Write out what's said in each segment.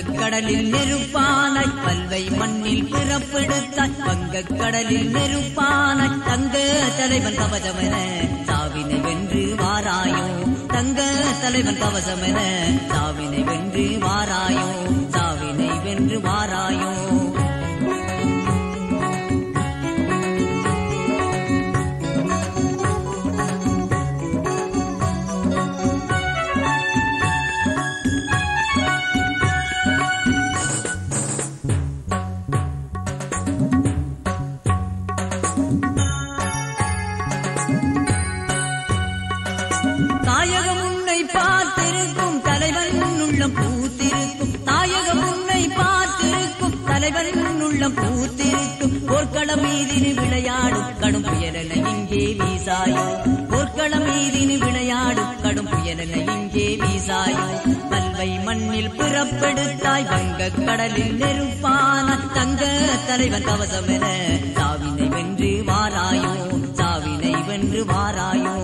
வங்கக் கடலில் நெருப்பானாய் பல்வை மண்ணில் பிறப்பெடுத்தாய் வங்கக் கடலில் நெருப்பானாய் தங்க தலைவன் கவசமென சாவினை வென்று வாராயோ தங்க தலைவன் கவசமென சாவினை வென்று வாராயோ சாவினை வென்று வாராயோ தாயகம் உன்னை பார்த்திருக்கும் தலைவன் உள்ளம் பூத்திருக்கும் தாயகம் உன்னை பார்த்திருக்கும் தலைவன் உள்ளம் பூத்திருக்கும் போர்க்களம் மீதினு விளையாடும் கடும் புயலென இங்கே வீசாயோ போர்க்களம் மீதினு விளையாடும் கடும் புயலென இங்கே வீசாயோ பல்வை மண்ணில் பிறப்பெடுத்தாய் வங்கக் கடலில் நெருப்பான தங்க தலைவன் கவசமென சாவினை வென்று வாராயோ சாவினை வென்று வாராயோ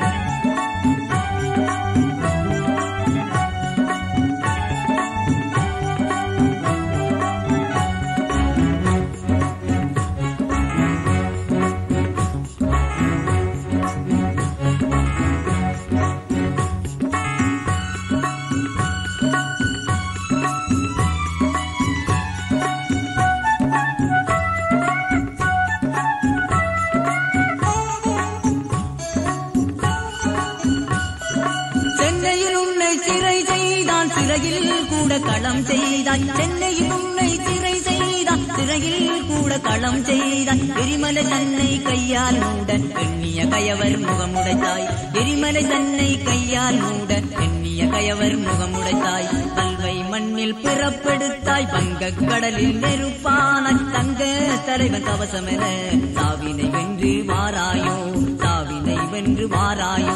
சென்னையில் உன்னை சிறை செய்தான் சிறையில் கூட களம் செய்தாய் சென்னையில் உன்னை சிறை செய்தான் சிறையில் கூட களம் செய்தாய் எரிமலை தன்னை கையால் மூட எண்ணிய கயவர் முகமுடைத்தாய் எரிமலை தன்னை கையால் மூட எண்ணிய கயவர் முகமுடைத்தாய் கல்வை மண்ணில் பிறப்பெடுத்தாய் வங்கக் கடலில் நெருப்பான தங்க தலைவன் கவசமென சாவினை வென்று வாராயோ சாவினை வென்று வாராயோ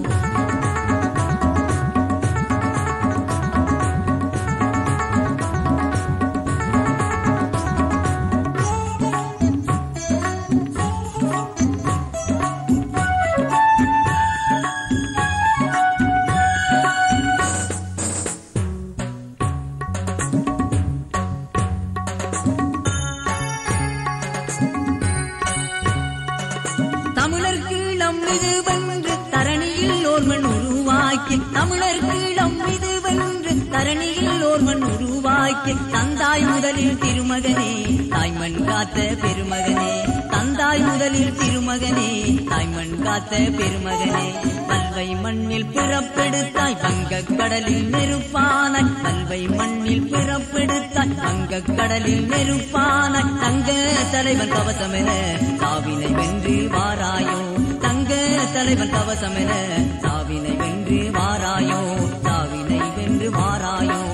தமிழர் கீழம் இது வென்று தரணியில் ஓர்மன் உருவாக்கி தமிழர் கீழம் இது வென்று தரணியில் ஓர்மன் உருவாக்கி தந்தாய் முதலில் திருமகனே தாய்மண் காத்த பெருமகனே தந்தாய் முதலில் திருமகனே தாய்மண் காத்த பெருமகனே கல்வை மண்ணில் பிறப்பெடுத்தாய் வங்கக் கடலில் நெருப்பான கல்வை மண்ணில் பிறப்பெடுத்தாய் வங்கக் கடலில் நெருப்பான தங்க தலைவன் கவசமென சாவினை வென்று வாராயோ தங்க தலைவன் கவசமென சாவினை வென்று வாராயோ சாவினை வென்று வாராயோ